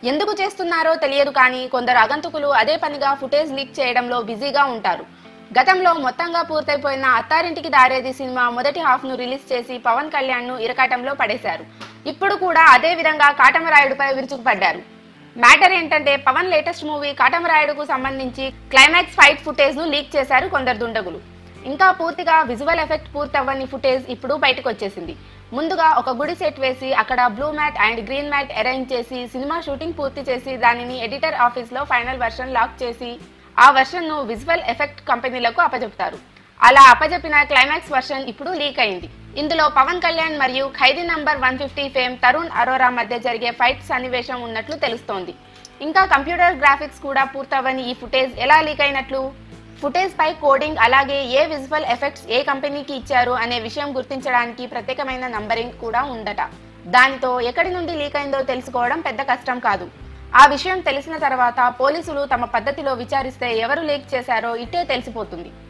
ఎందుకు చేస్తున్నారో తెలియదు కానీ కొందరు ఆగంతుకులు అదే పనిగా ఫుటేజ్ లీక్ చేయడంలో బిజీగా ఉంటారు గతంలో మొత్తంగా పూర్తయిపోయిన అత్తారింటికి దారేది సినిమా మొదటి హాఫ్ ను రిలీజ్ చేసి పవన్ కళ్యాణ్ ను ఇరకాటంలో పడేశారు ఇప్పుడు కూడా అదే విధంగా కాటమరాయుడుపై విరుచుకుపడ్డారు మ్యాటర్ ఏంటంటే పవన్ లేటెస్ట్ మూవీ కాటమరాయుడుకు సంబంధించి క్లైమాక్స్ ఫైట్ ఫుటేజ్ ను లీక్ చేశారు కొందరు దుండగులు ఇంకా పూర్తిగా విజువల్ ఎఫెక్ట్ పూర్తవ్వని ఫుటేజ్ ఇప్పుడు బయటకు వచ్చేసింది ముందుగా ఒక గుడి సెట్ వేసి అక్కడ blue mat and green mat arrange చేసి సినిమా షూటింగ్ పూర్తి చేసి దానిని ఎడిటర్ ఆఫీస్ లో ఫైనల్ వర్షన్ లాక్ చేసి ఆ వర్షన్ ను విజువల్ ఎఫెక్ట్ కంపెనీలకు అప్పచెప్తారు అలా అప్పచెప్పిన క్లైమాక్స్ వర్షన్ ఇప్పుడు లీక్ అయింది ఇందులో పవన్ కళ్యాణ్ మరియు Khaidi number one fifty fame Tarun Arora మధ్య జరిగే ఫైట్ సన్నివేశం ఉన్నట్లు తెలుస్తోంది ఇంకా కంప్యూటర్ గ్రాఫిక్స్ కూడా పూర్తవని ఈ ఫుటేజ్ ఎలా లీక్ అయినట్లు ఫుటేజ్ పై కోడింగ్ అలాగే ఏ విజువల్ ఎఫెక్ట్స్ ఏ కంపెనీకి ఇచ్చారు అనే విషయం గుర్తించడానికి ప్రత్యేకమైన నంబరింగ్ కూడా ఉందట దానితో ఎక్కడి నుండి లీక్ అయిందో తెలుసుకోవడం పెద్ద కష్టం కాదు ఆ విషయం తెలిసిన తర్వాత పోలీసులు తమ పద్ధతిలో విచారిస్తే ఎవరు లీక్ చేశారో ఇట్టే తెలిసిపోతుంది